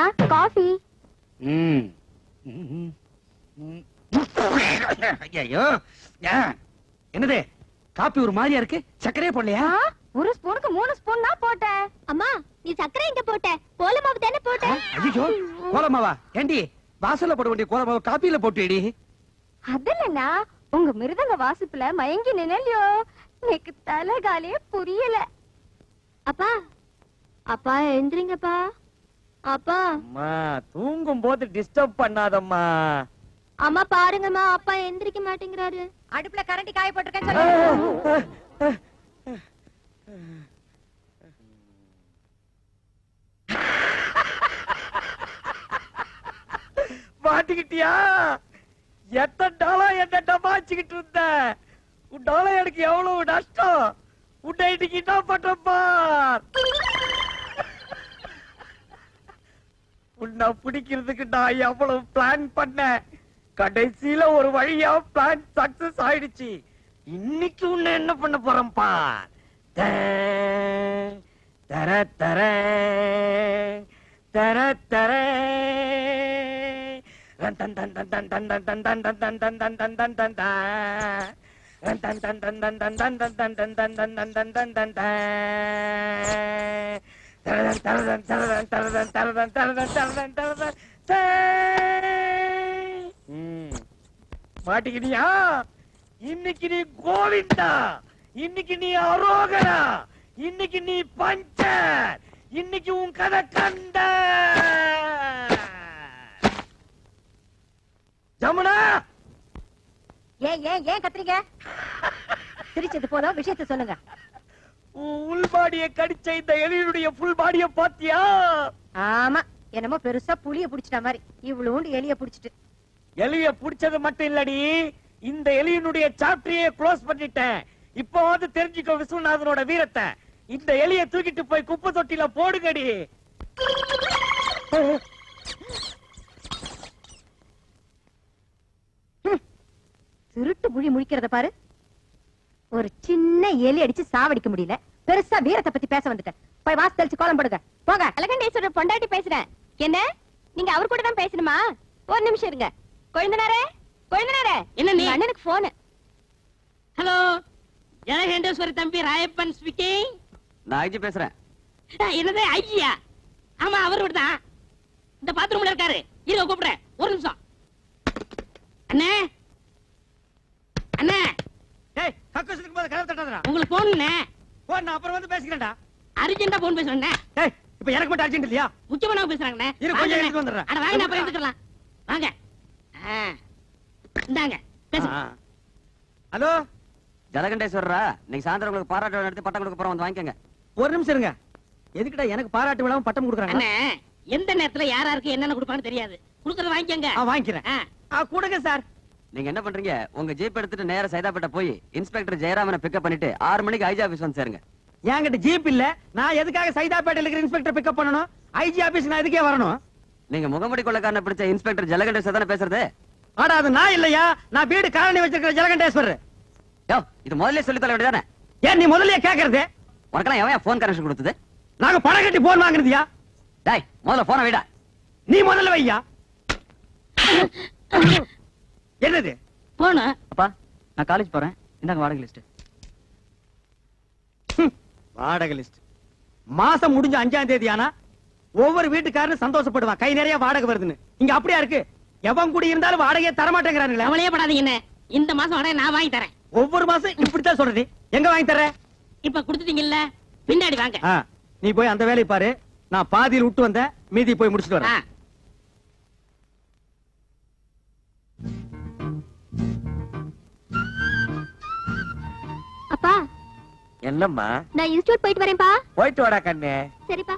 Coffee ம். ம். ம். ஐயோ ஏன்? என்னது காப்பி ஒரு மாதிரியா இருக்கு சர்க்கரையே போடலையா ஒரு ஸ்பூனுக்கு மூணு ஸ்பூன் தான் போட்டேன் அம்மா நீ சக்கரை எங்க போட்ட கோலமாவு தானே போட்ட ஐயோ கோலமாவா ஏண்டி வாசல்ல போட வேண்டிய கோலமாவை காப்பியில போட்டுடி அதுலண்ணா உங்க மிருதங்க வாசிப்புல மயங்கி நினைலையோ எனக்கு தலைகாலே புரியல அப்பா அப்பா எழுந்திரிங்கப்பா அப்பா அம்மா தூங்கும் போது டிஸ்டர்ப் பண்ணாதம்மா அம்மா பாருங்கம்மா அப்பா எந்திரிக்க மாட்டேங்கிறாரு அடுப்புல கரண்டி காய போட்டிருக்கேன் சொல்லு மாட்டிக்கிட்டியா எத்தனை நாளா என்ன டமாச்சிக்கிட்டு இருந்த உன்னால எனக்கு எவ்வளவு நஷ்டம் உன்னை இன்னைக்கு என்ன பண்றேன் பார் உன்னை பிடிக்கிறதுக்கு நான் எவ்வளவு பிளான் பண்ணேன் கடைசியில ஒரு வழியா பிளான் சக்சஸ் ஆயிடுச்சு இன்னைக்கு உன்னை என்ன பண்ண போறேன் பார் தர தர தர தர தர ரன் தன் தன் தன் தன் தன் தன் தன் தன் தன் தன் தன் தன் தன் தன் தன். ரன் தன் தன் தன் தன் தன் தன் தன் தன் தன் தன் தன் தன் தன் தன் தன் தன். தரதன் தரதன் தரதன் தரதன் தரதன் தரதன் தரதன் தரதன் தே. ம். மாட்டிக்கினியா இன்னைக்கு நீ கோவிந்தா இன்னைக்கு நீ அரோகரா இன்னைக்கு நீ பஞ்சர் இன்னைக்கு உன் கதை கண்ட ஜமுனா ஏன் ஏன் ஏன் கத்துறீங்க சிரிச்சது போதும் விஷயத்த சொல்லுங்க உன் உள் பாடிய கடிச்ச இந்த எலியுடைய ஃபுல் பாடிய பாத்தியா ஆமா என்னமோ பெருசா புளிய புடிச்சிட்ட மாதிரி இவ்வளவுண்டு எலிய புடிச்சிட்டு எலிய புடிச்சது மட்டும் இல்லடி இந்த எலியினுடைய சாப்டரையே க்ளோஸ் பண்ணிட்டேன் இப்போ வந்து தெரிஞ்சுக்கோ விஸ்வநாதனோட வீரத்தை இந்த எலிய தூக்கிட்டு போய் குப்பை தொட்டில போடுங்கடி திருட்டு முழி முழிக்கிறத பாரு ஒரு சின்ன எலி அடிச்சு சாவடிக்க முடியல பெருசா வீரத்தை பத்தி பேச வந்துட்டேன் போய் வாசல் தெளிச்சு கோலம் போடுங்க போங்க அழகண்டேஸ்வரர் பொண்டாட்டி பேசுறேன் என்ன நீங்க அவர் கூட தான் பேசணுமா ஒரு நிமிஷம் இருங்க கொழுந்தனாரே கொழுந்தனாரே என்ன நீ? உங்க அண்ணனுக்கு போன் ஹலோ ஜனகண்டேஸ்வரி தம்பி ராயப்பன் ஸ்பீக்கிங் நான் ஐஜி பேசுறேன் என்னது ஐயா ஆமா அவர் தான் இந்த பாத்ரூம்ல இருக்காரு இருங்க கூப்பிடுறேன் ஒரு நிமிஷம் அண்ணே அண்ணே டேய் கக்கூசுக்கு போது கதவு தட்டாதடா உங்களுக்கு போன் போன் நான் அப்புறம் வந்து பேசிக்கிறேன்டா அர்ஜென்டா போன் பேசுறேன் டேய் இப்போ எனக்கு மட்டும் அர்ஜென்ட் இல்லையா முக்கியமான பேசுறாங்கண்ணே இரு, கொஞ்சம் எடுத்துட்டு வந்துடுறேன். அட வாங்க அப்புறம் எடுத்துக்கலாம் வாங்க ஆ. இந்தாங்க பேசுங்க ஹலோ ஜலகண்டேஸ்வரரா இன்னைக்கு சாயந்தரம் உங்களுக்கு பாராட்டு விழா நடத்தி பட்டம் கொடுக்க போறோம் வந்து வாங்கிக்கோங்க ஒரு நிமிஷம் இருங்க எதுக்குடா எனக்கு பாராட்டு விழாவும் பட்டம் கொடுக்குறாங்க அண்ணே எந்த நேரத்துல யாராருக்கு என்னென்ன கொடுப்பான்னு தெரியாது குடுக்கறத வாங்கிக்கங்க ஆ வாங்கிக்கிறேன் ஆ. ஆ கொடுங்க சார் நீங்க என்ன பண்றீங்க உங்க ஜீப் எடுத்துட்டு நேரா சைதாப்பேட்டை போய் இன்ஸ்பெக்டர் ஜெயராமனை பிக்கப் பண்ணிட்டு ஆறு மணிக்கு ஐஜி ஆபீஸ் வந்து சேருங்க என்கிட்ட ஜீப் இல்ல நான் எதுக்காக சைதாப்பேட்டையில இருக்கிற இன்ஸ்பெக்டர் பிக்கப் பண்ணணும் ஐஜி ஆபீஸ் நான் எதுக்கே வரணும் நீங்க முகமுடி கொள்ளக்காரனை பிடிச்ச இன்ஸ்பெக்டர் ஜலகண்டேஸ்வர் தானே பேசுறது ஆடா அது நான் இல்லையா நான் வீடு காலனி வச்சிருக்கிற ஜலகண்டேஸ்வரர் யோ இது முதல்ல சொல்லி தர வேண்டியதானே ஏன் நீ முதல்லயே கேக்குறது உனக்கெல்லாம் எவன் போன் கனெக்ஷன் கொடுத்தது நாங்க பணம் கட்டி போன் வாங்குறதுயா டேய் முதல்ல போன விடா நீ முதல்ல வையா என்னது போன அப்பா நான் காலேஜ் போறேன் இந்தாங்க வாடகை லிஸ்ட் ஹம், வாடகை லிஸ்ட் மாசம் முடிஞ்ச அஞ்சாம் தேதி ஆனா ஒவ்வொரு வீட்டுக்காரனும் சந்தோஷப்படுவான் கை நிறைய வாடகை வருதுன்னு இங்க அப்படியா இருக்கு எவன் குடி இருந்தாலும் வாடகையை தர மாட்டேங்கிறானுங்களே கவலையே படாதீங்கண்ணே இந்த மாசம் வாடகை நான் வாங்கி தரேன் ஒவ்வொரு மாசம் இப்படித்தான் சொல்றது எங்க வாங்கி தர்ற இப்ப கொடுத்துட்டீங்கல்ல பின்னாடி வாங்க ஆ, நீ போய் அந்த வேலையை பாரு நான் பாதியில் விட்டு வந்தேன் மீதி போய் முடிச்சிட்டு ஆ. வரேன் அப்பா என்னம்மா நான் இன்ஸ்டியூட் போயிட்டு வரேன்ப்பா போயிட்டு வாடா கண்ணு சரிப்பா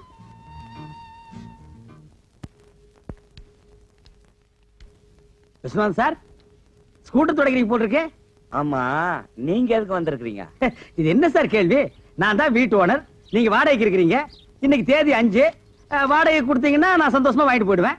விஸ்வநாத் சார் ஸ்கூட்டர் தொடக்கிறீங்க போல் இருக்கு ஆமா நீங்க எதுக்கு வந்திருக்கீங்க இது என்ன சார் கேள்வி நான் தான் வீட்டு ஓனர் நீங்க வாடகைக்கு இருக்கிறீங்க இன்னைக்கு தேதி அஞ்சு அஹ், வாடகை கொடுத்தீங்கன்னா நான் சந்தோஷமா வாங்கிட்டு போயிடுவேன்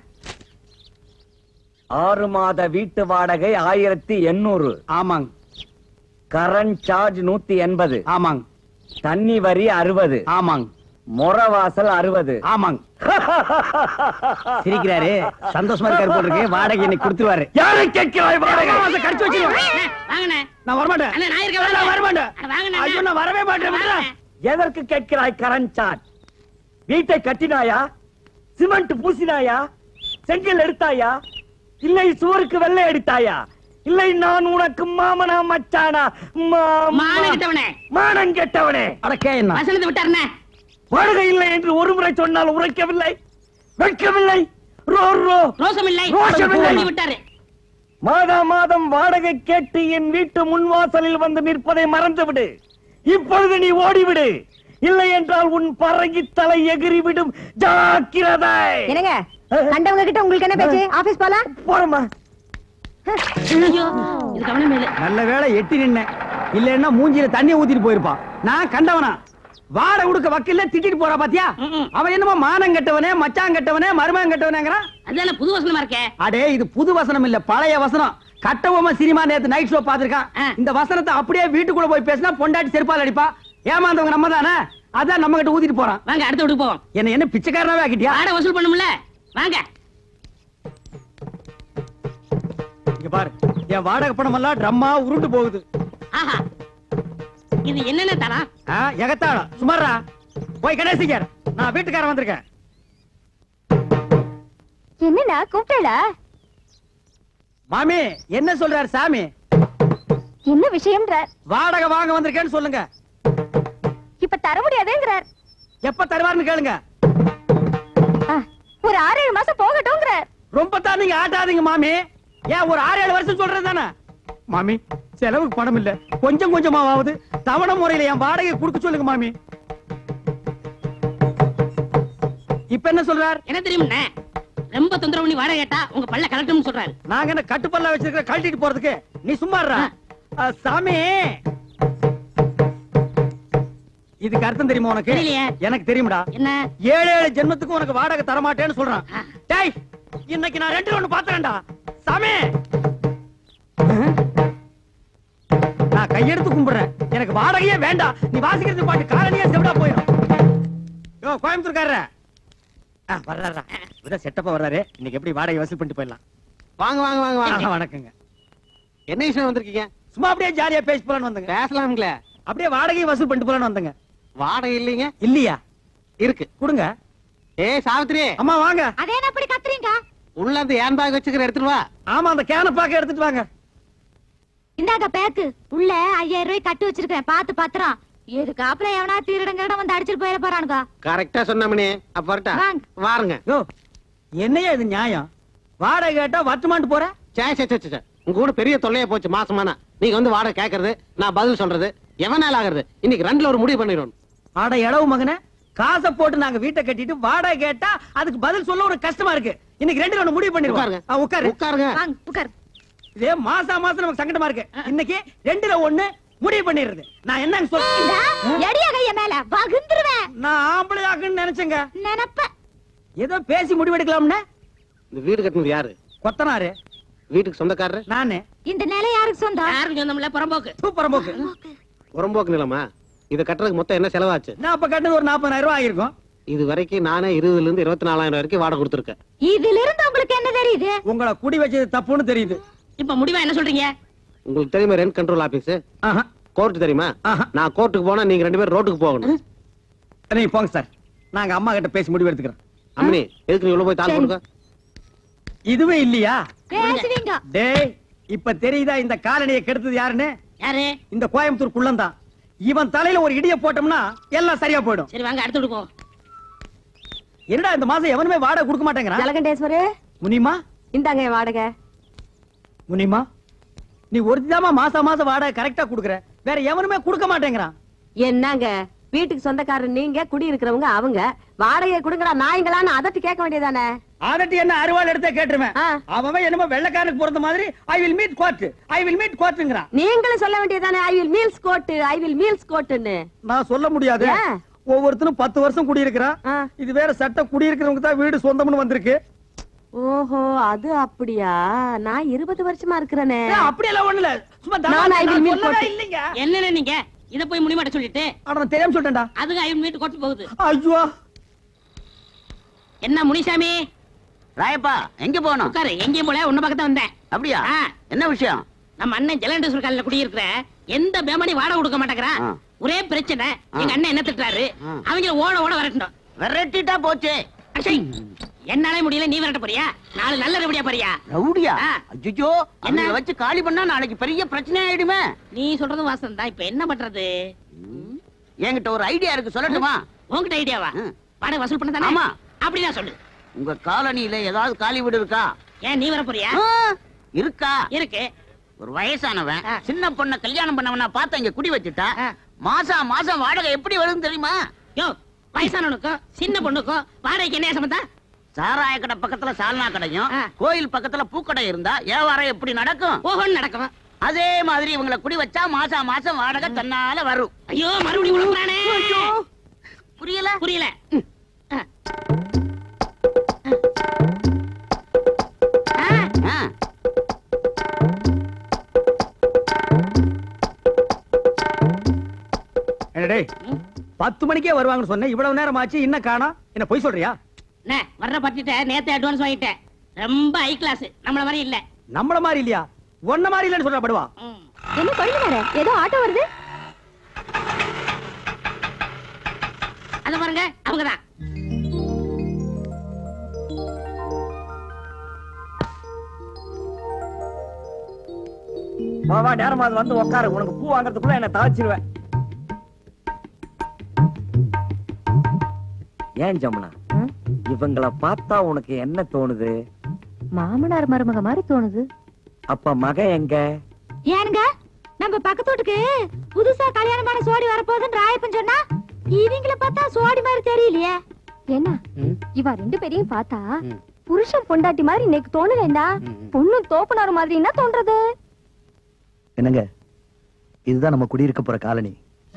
ஆறு மாத வீட்டு வாடகை ஆயிரத்தி எண்ணூறு ஆமாங்க கரண்ட் சார்ஜ் நூத்தி எண்பது ஆமாங்க தண்ணி வரி அறுபது ஆமாங்க முறவாசல் அறுபது ஆமாங்க சிரிக்கிறாரு சந்தோஷமா இருக்காரு போல இருக்கு வாடகை இன்னைக்கு கொடுத்துருவாரு யாரை கேட்கிறாய் வாடகை கடிச்சு வச்சிருவேன் அண்ணே, வாங்கண்ணே நான் வரமாட்டேன் அண்ணே, நான் இருக்கேன், நான் வாங்க. வரமாட்டேன் அண்ணே, வாங்கண்ணே. ஐயோ நான் வரவே மாட்டேன் விடுடா. எதற்கு கேட்கிறாய் கரஞ்சான் வீட்டை கட்டினாயா சிமெண்ட் பூசினாயா செங்கல் எடுத்தாயா இல்லை சுவருக்கு வெள்ளை அடித்தாயா இல்லை நான் உனக்கு மாமனா மச்சானா மாமா- மானம் கெட்டவனே. மானம் கெட்டவனே அடக்கே என்ன வசனத்தை விட்டாருண்ணே வாடகை இல்லை என்று ஒரு முறை சொன்னால் உரைக்கவில்லை வெட்கவில்லை ரோ ரோ ரோசம் இல்லை ரோஷமில்லை. தள்ளி விட்டாரு மாதா மாதம் வாடகை கேட்டு என் வீட்டு முன்வாசலில் வந்து நிற்பதை மறந்துவிடு இப்பொழுது நீ ஓடிவிடு இல்லை என்றால் உன் பறங்கி தலை எகிறிவிடும் ஜாக்கிரதை என்னங்க கண்டவங்க கிட்ட உங்களுக்கு என்ன பேச்சு ஆபீஸ் போலாம் போறமா ஐயோ இது கவனமே இல்லை நல்ல வேளை எட்டி நின்னேன் இல்லன்னா மூஞ்சில தண்ணி ஊத்திட்டு போயிருப்பான் நான் கண்டவனா வாட உடுக்க வக்கீல்ல திட்டிட்டு போறா பாத்தியா ம்ம். அவன் என்னமோ மானம் கெட்டவனே மச்சான் கெட்டவனே மருமகன் கெட்டவனேங்கிறான் அதுதானே புது வசனமா இருக்கே அடே இது புது வசனம் இல்ல பழைய வசனம் கட்டபொம்மை சினிமா நேத்து நைட் ஷோ பாத்திருக்கான் ஆ. இந்த வசனத்தை அப்படியே வீட்டுக்குள்ள போய் பேசினா பொண்டாட்டி செருப்பால் அடிப்பா ஏமாந்தவங்க நம்ம தானே அதான் நம்ம கிட்ட ஊத்திட்டு போறான் வாங்க அடுத்த வீட்டுக்கு போவோம் என்ன என்ன பிச்சைக்காரனாவே ஆக்கிட்டியா வாடகை வசூல் பண்ணும்ல வாங்க இங்க பாரு என் வாடகை பணம் எல்லாம் ட்ரம்மா உருண்டு போகுது ஆஹா இது என்னென்ன தரம் ஆ, எகத்தாளம் சுமாரா போய் கணேசிக்கர் நான் வீட்டுக்காரன் வந்திருக்கேன் என்னண்ணா கூப்பிட்டா மாமி என்ன சொல்றாரு சாமி என்ன விஷயம்ன்றார் வாடகை வாங்க வந்திருக்கேன்னு சொல்லுங்க இப்ப தர முடியாதுங்கிறார் எப்ப தருவாருன்னு கேளுங்க ஆ, ஒரு ஆறு ஏழு மாசம் போகட்டும்ங்கிறார் ரொம்ப தான் நீங்க ஆட்டாதீங்க மாமி ஏன் ஒரு ஆறு ஏழு வருஷம் சொல்றது தானே மாமி செலவுக்கு பணம் இல்ல கொஞ்சம் கொஞ்சமாவது தவணை முறையில என் வாடகை கொடுக்க சொல்லுங்க மாமி இப்ப என்ன சொல்றார் என்ன தெரியும்ண்ணே ரொம்ப தொந்தரவு பண்ணி வாடகை கேட்டா உங்க பல்ல கலட்டும்னு சொல்றாரு நாங்க என்ன கட்டுப்பல்லா வச்சிருக்கிற கழட்டிட்டு போறதுக்கு நீ சும்மா இருடா. ஆ, சாமி இதுக்கு அர்த்தம் தெரியுமா உனக்கு தெரியலையே. எனக்கு தெரியும்டா என்ன ஏழு ஏழு ஜென்மத்துக்கு உனக்கு வாடகை தர மாட்டேன்னு சொல்றான் ஆ. டேய் இன்னைக்கு நான் ரெண்டு ஒண்ணு பாத்துறேன்டா சாமி நான் கையெடுத்து கும்பிடுறேன் எனக்கு வாடகையே வேண்டாம் நீ வாசிக்கிறது பாட்டு காலனியே செவிடா போயிடும் யோ கோயம்புத்தூர்காரர ஆ வர்றாரா இதான் செட்டப்பா வர்றாரு இன்னைக்கு எப்படி வாடகை வசூல் பண்ணிட்டு போயிடலாம் வாங்க வாங்க வாங்க வாங்க ஆ, வணக்கங்க என்ன விஷயம் வந்திருக்கீங்க சும்மா அப்படியே ஜாலியா பேசி போலான்னு வந்தங்க பேசலாம்ங்களே அப்படியே வாடகையை வசூல் பண்ணிட்டு போலான்னு வந்தங்க வாடகை இல்லைங்க இல்லையா இருக்கு கொடுங்க ஏய் சாவித்ரி அம்மா வாங்க அதே என்ன அப்படி கத்துறீங்க உள்ள அந்த ஏன் பேக் வச்சுக்கிற எடுத்துட்டு வா ஆமா அந்த கேன பாக்க எடுத்துட்டு வாங்க இந்தாங்க பேக்கு உள்ள ஐயாயிரம் ரூபாய் கட்டி வச்சிருக்கேன் பாத்து பத்திரம் எதுக்காப்புல எவனா திருடங்க வந்து அடிச்சிட்டு போயிட போறானுங்க கரெக்டா சொன்னமணி அப்ப வரட்டா வாங்க. வாருங்க யோ என்னையா இது நியாயம் வாடகை கேட்டா வட்டுமான்ட்டு போற சே சே சே, சே சே. உங்க கூட பெரிய தொல்லையா போச்சு மாசமானா நீங்க வந்து வாடகை கேக்குறது நான் பதில் சொல்றது எவன் நாள் ஆகுறது இன்னைக்கு ரெண்டுல ஒரு முடிவு பண்ணிடணும் ஆட இளவு மகனே காசை போட்டு நாங்க வீட்டை கட்டிட்டு வாடகை கேட்டா அதுக்கு பதில் சொல்ல ஒரு கஷ்டமா இருக்கு இன்னைக்கு ரெண்டு ஒண்ணு முடிவு உட்காருங்க பண்ணிருவாங்க உட்காரு உட்காருங்க வாங்க உட்கார் இதே மாசா மாசம் நமக்கு சங்கடமா இருக்கு இன்னைக்கு ரெண்டுல ஒண்ணு முடிவு பண்ணிடுறது நான் என்னன்னு சொல்றேன் எடியா கைய மேல வகுந்துருவேன் நான் ஆம்பளை ஆக்குன்னு நினைச்சேங்க நினப்ப ஏதோ பேசி முடிவெடுக்கலாம்னு இந்த வீடு கட்டினது யாரு கொத்தனாரு வீட்டுக்கு சொந்தக்காரரு நானு இந்த நிலை யாருக்கு சொந்தம் யாருக்கும் சொந்தமில்ல புறம்போக்கு சூப்பர் போக்கு புறம்போக்கு நிலமா இதை கட்டுறதுக்கு மொத்தம் என்ன செலவாச்சு நான் அப்ப கட்டினது ஒரு நாற்பதாயிரம் ரூபாய் ஆயிருக்கும் இது வரைக்கும் நானே இருபதுல இருந்து இருபத்தி நாலாயிரம் வரைக்கும் வாடகை கொடுத்துருக்கேன் இதுல இருந்து உங்களுக்கு என்ன தெரியுது உங்களை குடி வச்சது தப்புன்னு தெரியுது இப்ப முடிவா என்ன சொல்றீங்க உங்களுக்கு தெரியுமா ரெண்ட் கண்ட்ரோல் ஆபீஸ் ஆஹா கோர்ட் தெரியுமா ஆஹா. நான் கோர்ட்டுக்கு போனா நீங்க ரெண்டு பேரும் ரோட்டுக்கு போகணும் நீங்க போங்க சார் நாங்க அம்மா கிட்ட பேசி முடிவு எடுத்துக்கிறோம் அம்மனி எதுக்கு நீ உள்ள போய் தாள் சரி. கொடுக்க இதுவே இல்லையா பேசுவீங்க டேய் இப்ப தெரியுதா இந்த காலனியை கெடுத்தது யாருன்னு யாரு இந்த கோயம்புத்தூர் குள்ளந்தான் இவன் தலையில ஒரு இடிய போட்டோம்னா எல்லாம் சரியா போயிடும் சரி வாங்க அடுத்த வீட்டுக்கு போவோம் என்னடா இந்த மாசம் எவனுமே வாடகை கொடுக்க மாட்டேங்கிறான் ஜலகண்டேஸ்வரு முனிமா இந்தாங்க என் வாடகை முனிமா நீ ஒருத்திதாமா மாசம் மாசம் வாடகை கரெக்டா குடுக்குற வேற எவனுமே கொடுக்க மாட்டேங்கிறான் என்னங்க வீட்டுக்கு சொந்தக்காரர் நீங்க குடி இருக்கிறவங்க அவங்க வாடகை கொடுங்கடா நாய்ங்களான்னு அதட்டி கேட்க வேண்டியதானே அதட்டி என்ன அருவாள் எடுத்தே கேட்டுருவேன் ஆ. அவன் என்னமோ வெள்ளக்காரனுக்கு பிறந்த மாதிரி I will meet court I will meet கோர்ட்டுங்கிறான் நீங்களும் சொல்ல வேண்டியதானே I will meals court I will meals கோட்டுன்னு நான் சொல்ல முடியாது ஏன்? ஒவ்வொருத்தரும் பத்து வருஷம் குடியிருக்கிறான் ஆ. இது வேற சட்டம் குடியிருக்கிறவங்க தான் வீடு சொந்தம்னு வந்திருக்கு ஓஹோ அது அப்படியா நான் இருபது வருஷமா இருக்கிறேனே ஏய், அப்படியெல்லாம் ஒண்ணு இல்ல சும்மா நான் I will meet சொல்லவே court. இல்லைங்க என்னன்னு நீங்க இத போய் முடிமாட்ட சொல்லிட்டு அட நான் தெரியாம சொல்லிட்டேன்டா அதுங்க ஐயன் வீட்டு கொட்டு போகுது ஐயோ என்ன முனிசாமி ராயப்பா எங்க போகணும் உட்காரு எங்கேயும் போல உன்ன பக்கத்தான் வந்தேன் அப்படியா ஆ. என்ன விஷயம் நம்ம அண்ணன் ஜலண்டேஸ்வர் காலில் குடியிருக்கிற எந்த பேமணி வாடகை கொடுக்க மாட்டேங்கிறான் ஆ. ஒரே பிரச்சனை எங்க அண்ணன் என்ன திட்டுறாரு ஆ. அவங்க ஓட ஓட வரட்டும் விரட்டிட்டா போச்சு அச்சை, என்னாலே முடியல நீ விரட்ட போறியா நாலு நல்ல ரெபடியா போறியா ரவுடியா ஆ. அஜ்ஜோ என்ன? என்ன வச்சு காலி பண்ணா நாளைக்கு பெரிய பிரச்சனை ஆயிடுமே நீ சொல்றது வாசம் தான் இப்ப என்ன பண்றது என்கிட்ட ஒரு ஐடியா இருக்கு சொல்லட்டுமா உன்கிட்ட ஐடியாவா ம். வாடகை வசூல் பண்ண தானே ஆமா. அப்படின்னா சொல்லு உங்க காலனியில ஏதாவது காலி வீடு இருக்கா ஏன் நீ வர போறியா ஆ, இருக்கா இருக்கு ஒரு வயசானவன் ஆ. சின்ன பொண்ண கல்யாணம் பண்ணவனா பார்த்து இங்க குடி வச்சுட்டா ஆ. மாசம் மாசம் வாடகை எப்படி வரும் தெரியுமா யோ வயசானவனுக்கும் சின்ன பொண்ணுக்கும் வாடகைக்கு என்ன சம்பந்தம் சாராய கடை பக்கத்துல சால்னா கடையும் ஆ. கோயில் பக்கத்துல பூக்கடை இருந்தா வியாபாரம் எப்படி நடக்கும் ஓஹோன்னு நடக்கும் அதே மாதிரி இவங்களை குடி வச்சா மாசம் மாசம் வாடகை தன்னால வரும் ஐயோ மறுபடியும் உழுப்புறானே புரியல புரியல ம். ஆ. ஆ. ஆ. என்ன டேய் பத்து மணிக்கே வருவாங்கன்னு சொன்னேன் இவ்வளவு நேரம் ஆச்சு இன்னும் காணோம் என்ன பொய் சொல்றியா அண்ணே, வர்ற பட்டிட்ட நேத்து அட்வான்ஸ் வாங்கிட்டேன் ரொம்ப ஹை கிளாஸ் நம்மள மாதிரி இல்ல நம்மள மாதிரி இல்லையா ஒன்ன மாதிரி இல்லைன்னு சொல்ற படுவா ம். என்ன கொள்ளுங்க ஏதோ ஆட்டோ வருது அத பாருங்க அவங்கதான் வா வா நேரமா அது வந்து உட்காரு உனக்கு பூ வாங்குறதுக்குள்ள என்ன தாச்சிருவேன் ஏன் ஜமுனா இவங்கள பார்த்தா உனக்கு என்ன தோணுது மாமனார் மருமக மாதிரி தோணுது அப்ப மகன் எங்க ஏனுங்க நம்ம பக்கத்து வீட்டுக்கு புதுசா கல்யாணமான சோடி வரப்போகுதுன்னு ராயப்பன் சொன்னா இவங்கள பார்த்தா சோடி மாதிரி தெரியலையே என்ன இவ ரெண்டு பேரையும் பார்த்தா புருஷன் பொண்டாட்டி மாதிரி இன்னைக்கு தோணலேண்டா பொண்ணு தோப்பனார் மாதிரி என்ன தோன்றது என்னங்க இதுதான் நம்ம குடியிருக்க போற காலனி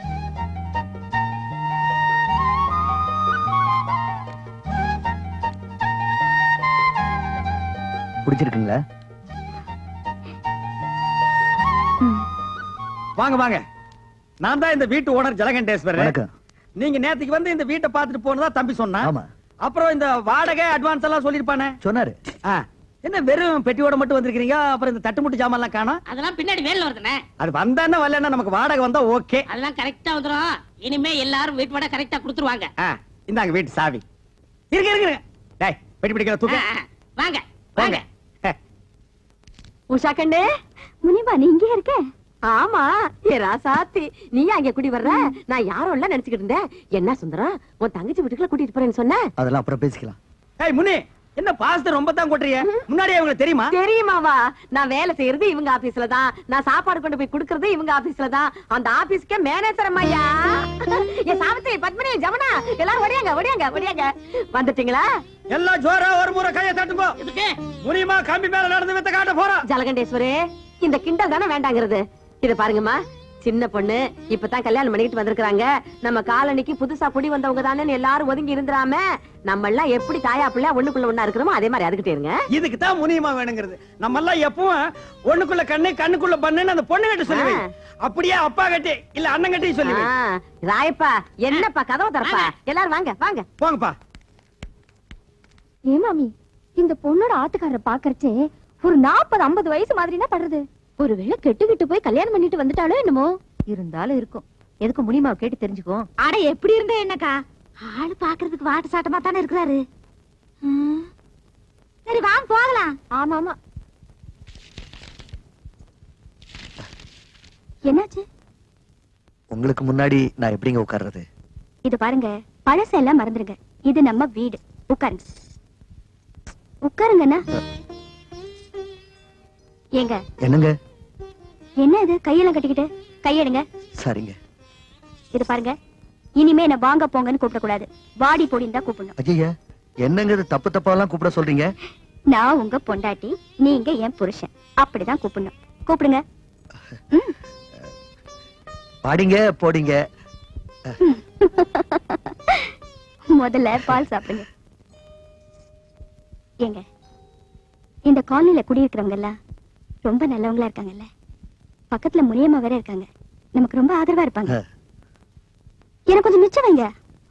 பிடிச்சிருக்குங்களா வாங்க வாங்க நான் தான் இந்த வீட்டு ஓனர் ஜலகண்டேஸ்வரர் வணக்கம் நீங்க நேத்துக்கு வந்து இந்த வீட்டை பார்த்துட்டு போனதா தம்பி சொன்னா ஆமா அப்புறம் இந்த வாடகை அட்வான்ஸ் எல்லாம் சொல்லிருப்பானே சொன்னாரு ஆ, என்ன வெறும் பெட்டியோட மட்டும் வந்திருக்கீங்க அப்புறம் இந்த தட்டுமுட்டு ஜாமான் எல்லாம் காணோம் அதெல்லாம் பின்னாடி வேலை வருதுண்ணே அது வந்தானே வரலன்னா நமக்கு வாடகை வந்தா ஓகே அதெல்லாம் கரெக்டா வந்துரும் இனிமே எல்லாரும் வீட்டு வாடகை கரெக்டா கொடுத்துருவாங்க இந்தாங்க வீட்டு சாவி இருங்க இருங்க இருங்க. டேய் பெட்டி பிடிக்கிற தூக்க ஆ, ஆ. வாங்க வாங்க போங்க உஷா கண்ணு முனிமா நீ இங்கே இருக்க ஆமா ஏ ராசாத்தி நீ அங்க குடி வர்ற நான் யாரும் இல்ல நினைச்சுக்கிட்டு இருந்தேன் என்ன சுந்தரம் உன் தங்கச்சி வீட்டுக்குள்ள கூட்டிட்டு போறேன்னு சொன்ன அதெல்லாம் அப்புறம் பேசிக்கலாம் ஏய் முனி என்ன பாஸ்தர் ரொம்ப தான் கொட்டுறிய முன்னாடியே உங்களுக்கு தெரியுமா தெரியுமாவா நான் வேலை செய்யறது இவங்க ஆபீஸ்ல தான் நான் சாப்பாடு கொண்டு போய் கொடுக்கறது இவங்க ஆபீஸ்ல தான் அந்த ஆபீஸ்க்கே மேனேஜர் அம்மையா என் சாவித்திரி பத்மினி ஜமுனா எல்லாரும் ஒடியாங்க ஒடியாங்க ஒடியாங்க வந்துட்டீங்களா எல்லாம் ஜோரா ஒரு முறை கையை தட்டுங்க எதுக்கு முனியமா கம்பி மேல நடந்து வித்த காட்ட போறோம் ஜலகண்டேஸ்வரே இந்த கிண்டல் தானே வேண்டாங்கிறது இத பாருங்கம்மா சின்ன பொண்ணு இப்பதான் கல்யாணம் பண்ணிட்டு வந்திருக்காங்க நம்ம காலனிக்கு புதுசா குடி வந்தவங்க தானே எல்லாரும் ஒதுங்கி இருந்துராம நம்ம எல்லாம் எப்படி தாயா பிள்ளை ஒண்ணுக்குள்ள ஒண்ணா இருக்கிறோமோ அதே மாதிரி அதுக்கிட்டே இருங்க இதுக்கு தான் முனியமா வேணுங்கிறது நம்ம எல்லாம் எப்பவும் ஒண்ணுக்குள்ள கண்ணு கண்ணுக்குள்ள பண்ணுன்னு அந்த பொண்ணு கிட்ட சொல்லி வை. அப்படியே அப்பா கட்டி இல்ல அண்ணன் கட்டி சொல்லி வை. ஆ, ராயப்பா என்னப்பா கதவை தரப்பா எல்லாரும் வாங்க வாங்க போங்கப்பா ஏ மாமி இந்த பொண்ணோட ஆத்துக்காரரை பாக்கறச்சே ஒரு நாற்பது ஐம்பது வயசு மாதிரினா படுறது ஒருவேளை கெட்டுக்கிட்டு போய் கல்யாணம் பண்ணிட்டு வந்துட்டாலோ என்னமோ இருந்தாலும் இருக்கும் எதுக்கு முடியுமா கேட்டு தெரிஞ்சுக்கோ அட எப்படி இருந்தா என்னக்கா ஆளு பாக்குறதுக்கு வாட்டு சாட்டமா தானே இருக்கிறாரு ம். சரி வாங்க போகலாம் ஆமா ஆமா என்னாச்சு உங்களுக்கு முன்னாடி நான் எப்படிங்க உட்கார்றது இது பாருங்க பழசெல்லாம் மறந்துருங்க இது நம்ம வீடு உட்காருங்க உட்காருங்கண்ணா ஏங்க என்னங்க என்ன இது கையெல்லாம் கட்டிக்கிட்டு கையெடுங்க சரிங்க இது பாருங்க இனிமே என்ன வாங்க போங்கன்னு கூப்பிடக்கூடாது வாடி பொடின்னு தான் கூப்பிடணும் ஐயா என்னங்க இது தப்பு தப்பாலாம் கூப்பிட சொல்றீங்க நான் உங்க பொண்டாட்டி நீங்க என் புருஷன் அப்படிதான் கூப்பிடணும் கூப்பிடுங்க பாடிங்க போடிங்க முதல்ல பால் சாப்பிடுங்க ஏங்க இந்த காலனில குடியிருக்கிறவங்க எல்லாம் ரொம்ப நல்லவங்களா இருக்காங்கல்ல பக்கத்துல முனியம்மா வேற இருக்காங்க நமக்கு ரொம்ப ஆதரவா இருப்பாங்க எனக்கு கொஞ்சம் மிச்சம் வைங்க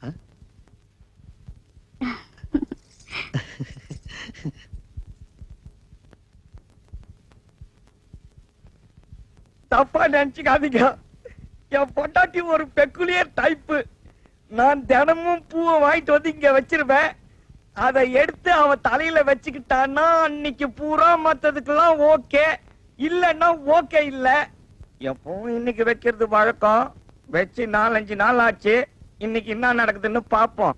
தப்பா நினைச்சுக்காதீங்க என் பொண்டாட்டி ஒரு பெக்குலியர் டைப்பு நான் தினமும் பூவை வாங்கிட்டு வந்து இங்க வச்சிருவேன் அதை எடுத்து அவ தலையில வச்சுக்கிட்டான்னா அன்னைக்கு பூரா மத்ததுக்கெல்லாம் ஓகே இல்லன்னா ஓகே இல்ல எப்பவும் இன்னைக்கு வைக்கிறது வழக்கம் வச்சு நாலஞ்சு நாள் ஆச்சு இன்னைக்கு என்ன நடக்குதுன்னு பாப்போம்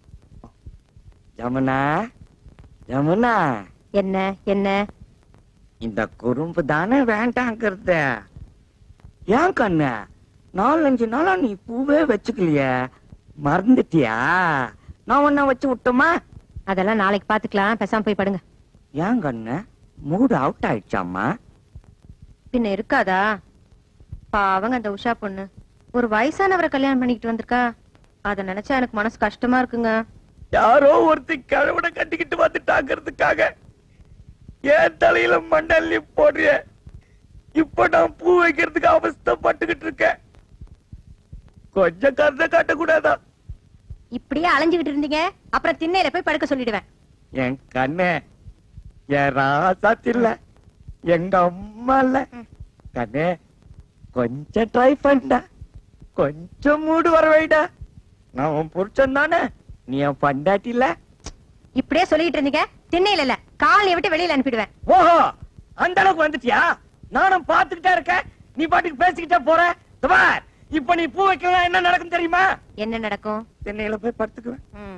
ஜமுனா ஜமுனா என்ன என்ன இந்த குறும்பு தானே வேண்டாங்கிறது ஏன் கண்ணு நாலஞ்சு நாளா நீ பூவே வச்சுக்கலையே மறந்துட்டியா நான் உன்ன வச்சு விட்டோமா அதெல்லாம் நாளைக்கு பாத்துக்கலாம் பேசாம போய் படுங்க ஏன் கண்ணு மூடு அவுட் ஆயிடுச்சாமா பின்ன இருக்காதா பாவங்க அந்த உஷா பொண்ணு ஒரு வயசானவரை கல்யாணம் பண்ணிக்கிட்டு வந்திருக்கா அத நினைச்சா எனக்கு மனசு கஷ்டமா இருக்குங்க யாரோ ஒருத்தி கழுவனை கட்டிக்கிட்டு வந்துட்டாங்கிறதுக்காக ஏன் தலையில மண்ணள்ளி போடுறிய இப்ப நான் பூ வைக்கிறதுக்கு அவஸ்தைப்பட்டுக்கிட்டு இருக்கேன் கொஞ்சம் கருத்தை காட்டக்கூடாதா இப்படியே அலைஞ்சுகிட்டு இருந்தீங்க அப்புறம் திண்ணையில போய் படுக்க சொல்லிடுவேன் என் கண்ணே என் ராசாத்தி இல்ல எங்க அம்மா இல்ல கண்ணே கொஞ்சம் ட்ரை பண்ண கொஞ்சம் மூடு வர வைடா நான் உன் புருஷன் தானே நீ என் பண்டாட்டி இல்ல இப்படியே சொல்லிட்டு இருந்தீங்க திண்ணையில இல்ல காலையை விட்டு வெளியில அனுப்பிடுவேன் ஓஹோ அந்த அளவுக்கு வந்துட்டியா நானும் பாத்துக்கிட்டே இருக்கேன் நீ பாட்டுக்கு பேசிக்கிட்டே போற இதோ பார், இப்ப நீ பூ வைக்கலாம் என்ன நடக்கும் தெரியுமா என்ன நடக்கும் சென்னையில போய் படுத்துக்குவேன் ம்.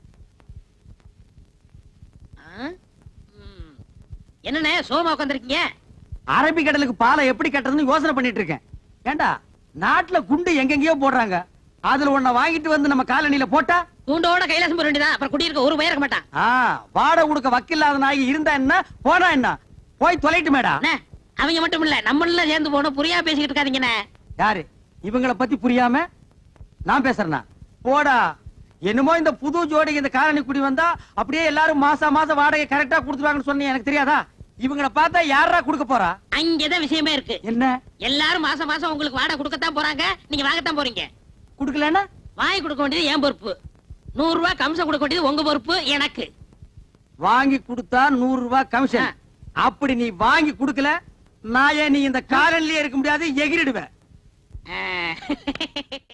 என்னண்ணே சோமா உட்காந்துருக்கீங்க அரபிக்கடலுக்கு பாலை எப்படி கட்டுறதுன்னு யோசனை பண்ணிட்டு இருக்கேன் ஏண்டா நாட்டுல குண்டு எங்கெங்கயோ போடுறாங்க அதுல ஒன்ன வாங்கிட்டு வந்து நம்ம காலனில போட்டா கூண்டோட கைலாசம் போற வேண்டியதான் அப்புறம் குடியிருக்க ஒரு பயிர் இருக்க மாட்டான் ஆ வாடகை கொடுக்க வக்கில்லாத நாய் இருந்தா என்ன போனா என்ன போய் தொலைட்டு மேடா அண்ணே, அவங்க மட்டும் இல்ல நம்ம எல்லாம் சேர்ந்து போனோம் புரியா பேசிக்கிட்டு இருக்காதீங்கண்ணே யாரு இவங்கள பத்தி புரியாம நான் பேசுறேனா போடா என்னமோ இந்த புது ஜோடிக்கு இந்த காலனி குடி வந்தா அப்படியே எல்லாரும் மாசா மாசம் வாடகை கரெக்டா கொடுத்துருவாங்கன்னு சொன்னீங்க எனக்கு தெரியாதா இவங்கள பார்த்தா யாரா கொடுக்க போறா அங்கதான் விஷயமே இருக்கு என்ன எல்லாரும் மாசம் மாசம் உங்களுக்கு வாடகை கொடுக்கத்தான் போறாங்க நீங்க வாங்கத்தான் போறீங்க குடுக்கலன்னா வாங்கி கொடுக்க வேண்டியது என் பொறுப்பு நூறு ரூபாய் கம்சம் கொடுக்க வேண்டியது உங்க பொறுப்பு எனக்கு வாங்கி கொடுத்தா நூறு ரூபாய் கமிஷன் அப்படி நீ வாங்கி கொடுக்கல நான் ஏன் நீ இந்த காலனிலே இருக்க முடியாது எகிரிடுவேன் ஆ.